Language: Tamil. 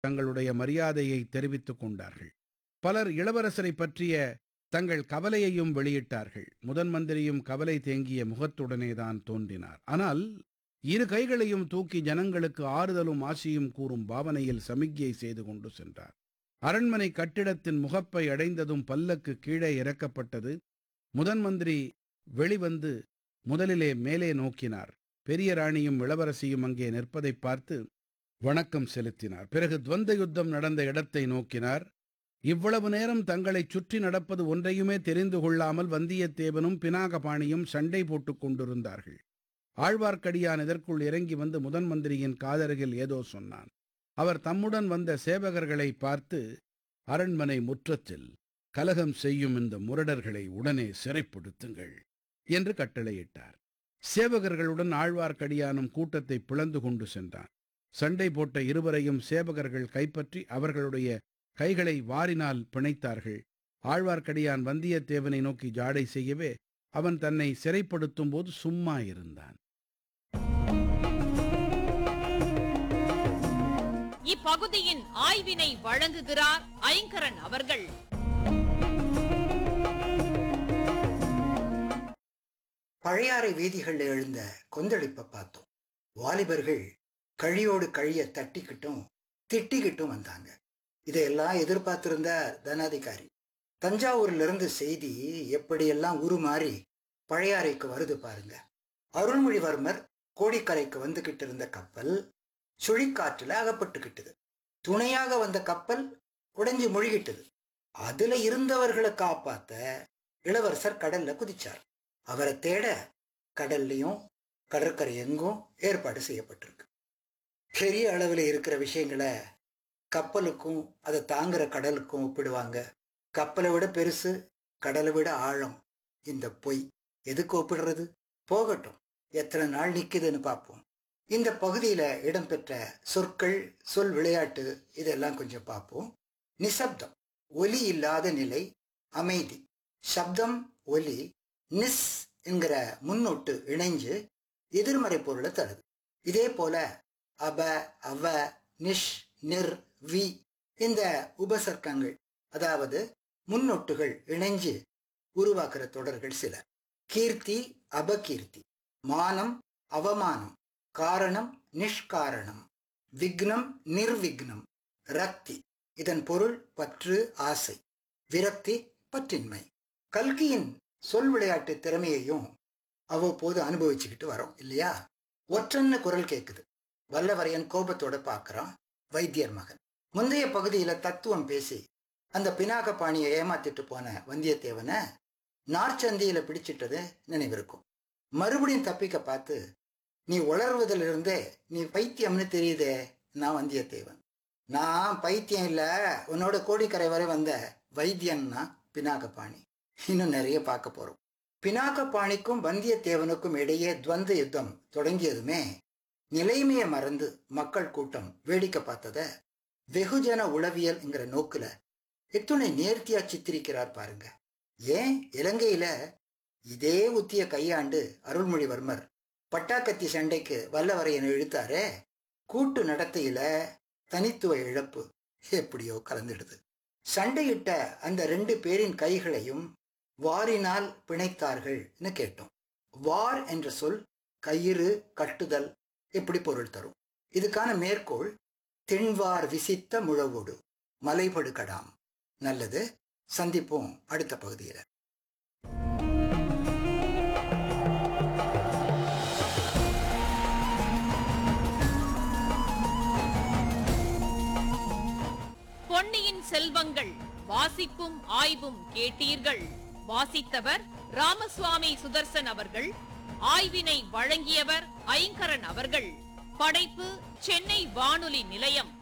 தங்களுடைய மரியாதையை தெரிவித்துக் கொண்டார்கள் பலர் இளவரசரை பற்றிய தங்கள் கவலையையும் வெளியிட்டார்கள் முதன் மந்திரியும் கவலை தேங்கிய முகத்துடனேதான் தோன்றினார் ஆனால் இரு கைகளையும் தூக்கி ஜனங்களுக்கு ஆறுதலும் ஆசியும் கூறும் பாவனையில் சமிக்ஞை செய்து கொண்டு சென்றார் அரண்மனை கட்டிடத்தின் முகப்பை அடைந்ததும் பல்லக்கு கீழே இறக்கப்பட்டது முதன் மந்திரி வெளிவந்து முதலிலே மேலே நோக்கினார் பெரிய ராணியும் இளவரசியும் அங்கே நிற்பதைப் பார்த்து வணக்கம் செலுத்தினார் பிறகு துவந்த யுத்தம் நடந்த இடத்தை நோக்கினார் இவ்வளவு நேரம் தங்களைச் சுற்றி நடப்பது ஒன்றையுமே தெரிந்து கொள்ளாமல் வந்தியத்தேவனும் பினாகபாணியும் சண்டை போட்டுக் கொண்டிருந்தார்கள் ஆழ்வார்க்கடியான் இதற்குள் இறங்கி வந்து முதன் மந்திரியின் காதருகில் ஏதோ சொன்னான் அவர் தம்முடன் வந்த சேவகர்களை பார்த்து அரண்மனை முற்றத்தில் கலகம் செய்யும் இந்த முரடர்களை உடனே சிறைப்படுத்துங்கள் என்று கட்டளையிட்டார் சேவகர்களுடன் ஆழ்வார்க்கடியானும் கூட்டத்தை பிளந்து கொண்டு சென்றான் சண்டை போட்ட இருவரையும் சேவகர்கள் கைப்பற்றி அவர்களுடைய கைகளை வாரினால் பிணைத்தார்கள் ஆழ்வார்க்கடியான் வந்தியத்தேவனை நோக்கி ஜாடை செய்யவே அவன் தன்னை சிறைப்படுத்தும் போது சும்மா இருந்தான் இப்பகுதியின் ஆய்வினை வழங்குகிறார் ஐங்கரன் அவர்கள் பழையாறை வீதிகளில் எழுந்த கொந்தளிப்பை பார்த்தோம் வாலிபர்கள் கழியோடு கழிய தட்டிக்கிட்டும் திட்டிக்கிட்டும் வந்தாங்க இதையெல்லாம் எதிர்பார்த்திருந்த தனாதிகாரி தஞ்சாவூர்ல இருந்து செய்தி எப்படியெல்லாம் உருமாறி பழையாறைக்கு வருது பாருங்க அருள்மொழிவர்மர் கோடிக்கரைக்கு வந்துகிட்டு இருந்த கப்பல் சுழிக்காற்றுல அகப்பட்டுக்கிட்டது துணையாக வந்த கப்பல் உடைஞ்சு முழுகிட்டது அதுல இருந்தவர்களை காப்பாத்த இளவரசர் கடல்ல குதிச்சார் அவரை தேட கடல்லையும் கடற்கரை எங்கும் ஏற்பாடு செய்யப்பட்டிருக்கு பெரிய அளவில் இருக்கிற விஷயங்களை கப்பலுக்கும் அதை தாங்குற கடலுக்கும் ஒப்பிடுவாங்க கப்பலை விட பெருசு கடலை விட ஆழம் இந்த பொய் எதுக்கு ஒப்பிடுறது போகட்டும் எத்தனை நாள் நிக்குதுன்னு பார்ப்போம் இந்த பகுதியில இடம்பெற்ற சொற்கள் சொல் விளையாட்டு இதெல்லாம் கொஞ்சம் பார்ப்போம் நிசப்தம் ஒலி இல்லாத நிலை அமைதி சப்தம் ஒலி நிஸ் என்கிற முன்னொட்டு இணைஞ்சு எதிர்மறை பொருளை தருது இதே போல அப அவ நிஷ் நிர் வி இந்த உபசர்க்கங்கள் அதாவது முன்னொட்டுகள் இணைஞ்சு உருவாக்குற தொடர்கள் சில கீர்த்தி அபகீர்த்தி மானம் அவமானம் காரணம் நிஷ்காரணம் விக்னம் நிர்விக்னம் ரக்தி இதன் பொருள் பற்று ஆசை விரக்தி பற்றின்மை கல்கியின் சொல் விளையாட்டு திறமையையும் அவ்வப்போது அனுபவிச்சுக்கிட்டு வரோம் இல்லையா ஒற்றன்னு குரல் கேட்குது வல்லவரையன் கோபத்தோட பார்க்கறான் வைத்தியர் மகன் முந்தைய பகுதியில தத்துவம் பேசி அந்த பினாக பாணியை ஏமாத்திட்டு போன வந்தியத்தேவனை நார்ச்சந்தியில பிடிச்சிட்டது நினைவிருக்கும் மறுபடியும் தப்பிக்க பார்த்து நீ உளர்வதிலிருந்தே நீ பைத்தியம்னு தெரியுதே நான் வந்தியத்தேவன் நான் பைத்தியம் இல்ல உன்னோட கோடிக்கரை வரை வந்த வைத்தியன்னா பினாகபாணி இன்னும் நிறைய பார்க்க போறோம் பினாகபாணிக்கும் வந்தியத்தேவனுக்கும் இடையே துவந்த யுத்தம் தொடங்கியதுமே நிலைமையை மறந்து மக்கள் கூட்டம் வேடிக்கை பார்த்தத வெகுஜன உளவியல்ங்கிற நோக்குல எத்துணை நேர்த்தியா சித்திரிக்கிறார் பாருங்க ஏன் இலங்கையில இதே உத்திய கையாண்டு அருள்மொழிவர்மர் பட்டாக்கத்தி சண்டைக்கு வல்லவரையன் இழுத்தாரே கூட்டு நடத்தையில தனித்துவ இழப்பு எப்படியோ கலந்துடுது சண்டையிட்ட அந்த ரெண்டு பேரின் கைகளையும் வாரினால் பிணைத்தார்கள்னு கேட்டோம் வார் என்ற சொல் கயிறு கட்டுதல் எப்படி பொருள் தரும் இதுக்கான மேற்கோள் தென்வார் விசித்த முழவோடு மலைபடு கடாம் நல்லது சந்திப்போம் அடுத்த பகுதியில் பொன்னியின் செல்வங்கள் வாசிப்பும் ஆய்வும் கேட்டீர்கள் வாசித்தவர் ராமசுவாமி சுதர்சன் அவர்கள் ஆய்வினை வழங்கியவர் ஐங்கரன் அவர்கள் படைப்பு சென்னை வானொலி நிலையம்